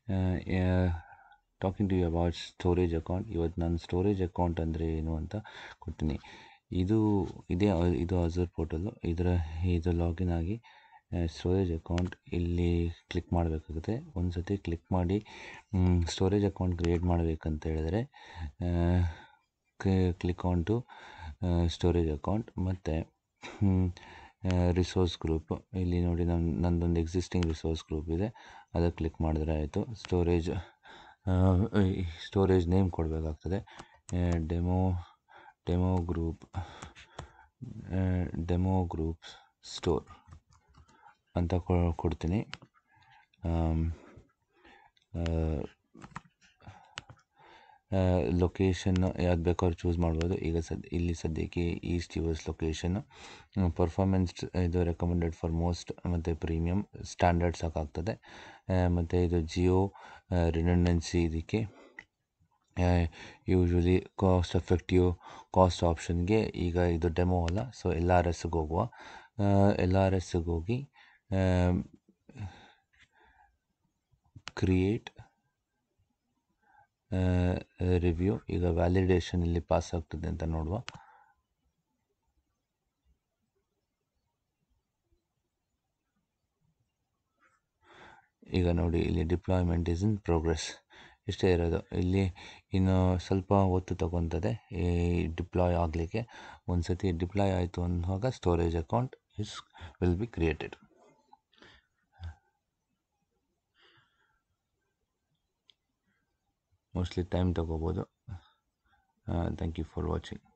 talking to you about storage account ಇವತ್ತು ನಾನು storage account ಅಂದರೆ ಏನು ಅಂತ ಕೊಡ್ತೀನಿ ಇದು ಇದೇ ಇದು ಅಜೂರ್ ಪೋರ್ಟಲ್ಲು ಇದರ ಇದು ಲಾಗಿನ್ ಆಗಿ ಸ್ಟೋರೇಜ್ ಅಕೌಂಟ್ ಇಲ್ಲಿ ಕ್ಲಿಕ್ ಮಾಡಬೇಕಾಗುತ್ತೆ ಒಂದು ಸತಿ ಕ್ಲಿಕ್ ಮಾಡಿ ಸ್ಟೋರೇಜ್ ಅಕೌಂಟ್ ಕ್ರಿಯೇಟ್ ಮಾಡಬೇಕಂತ ಹೇಳಿದ್ರೆ click on to storage account ಮತ್ತು ರಿಸೋರ್ಸ್ ಗ್ರೂಪ್ ಇಲ್ಲಿ ನೋಡಿ ನನ್ನ ನಂದೊಂದು ಎಕ್ಸಿಸ್ಟಿಂಗ್ ರಿಸೋರ್ಸ್ ಗ್ರೂಪ್ ಇದೆ ಅದಕ್ಕೆ ಕ್ಲಿಕ್ ಮಾಡಿದ್ರೆ ಆಯಿತು ಸ್ಟೋರೇಜ್ ಸ್ಟೋರೇಜ್ ನೇಮ್ ಕೊಡಬೇಕಾಗ್ತದೆ demo demo group demo group store ಅಂತ ಕೊಡ್ತೀನಿ ಲೊಕೇಶನ್ ಯಾವ್ದು ಬೇಕಾದ್ರೂ ಚೂಸ್ ಮಾಡ್ಬೋದು ಈಗ ಸದ್ ಇಲ್ಲಿ ಸದ್ಯಕ್ಕೆ East U S location performance ಇದು ರೆಕಮೆಂಡೆಡ್ ಫಾರ್ ಮೋಸ್ಟ್ ಮತ್ತು ಪ್ರೀಮಿಯಮ್ ಸ್ಟ್ಯಾಂಡರ್ಡ್ ಸಾಕಾಗ್ತದೆ ಮತ್ತು ಇದು ಜಿಯೋ ರಿಡಂಡೆನ್ಸಿ ಇದಕ್ಕೆ ಯೂಶ್ವಲಿ ಕಾಸ್ಟ್ ಎಫೆಕ್ಟಿವ್ ಕಾಸ್ಟ್ ಆಪ್ಷನ್ಗೆ ಈಗ ಇದು ಡೆಮೋ ಅಲ್ಲ ಸೊ ಎಲ್ ಆರ್ ಎಸ್ಗೆ ಹೋಗುವ ಎಲ್ ಆರ್ ಎಸ್ಗೆ ಹೋಗಿ ಕ್ರಿಯೇಟ್ ರಿವ್ಯೂ ಈಗ ವ್ಯಾಲಿಡೇಷನ್ ಇಲ್ಲಿ ಪಾಸ್ ಆಗ್ತದೆ ಅಂತ ನೋಡುವ ಈಗ ನೋಡಿ ಇಲ್ಲಿ ಡಿಪ್ಲಾಯ್ಮೆಂಟ್ ಇಸ್ ಇನ್ ಪ್ರೋಗ್ರೆಸ್ ಇಷ್ಟೇ ಇರೋದು ಇಲ್ಲಿ ಇನ್ನು ಸ್ವಲ್ಪ ಹೊತ್ತು ತಗೊತದೆ ಈ ಡಿಪ್ಲಾಯ್ ಆಗಲಿಕ್ಕೆ ಒಂದು ಸತಿ ಡಿಪ್ಲಾಯ್ ಆಯಿತು ಅನ್ನುವಾಗ storage account is will be created mostly time ತಗೋಬೋದು ಥ್ಯಾಂಕ್ ಯು ಫಾರ್ ವಾಚಿಂಗ್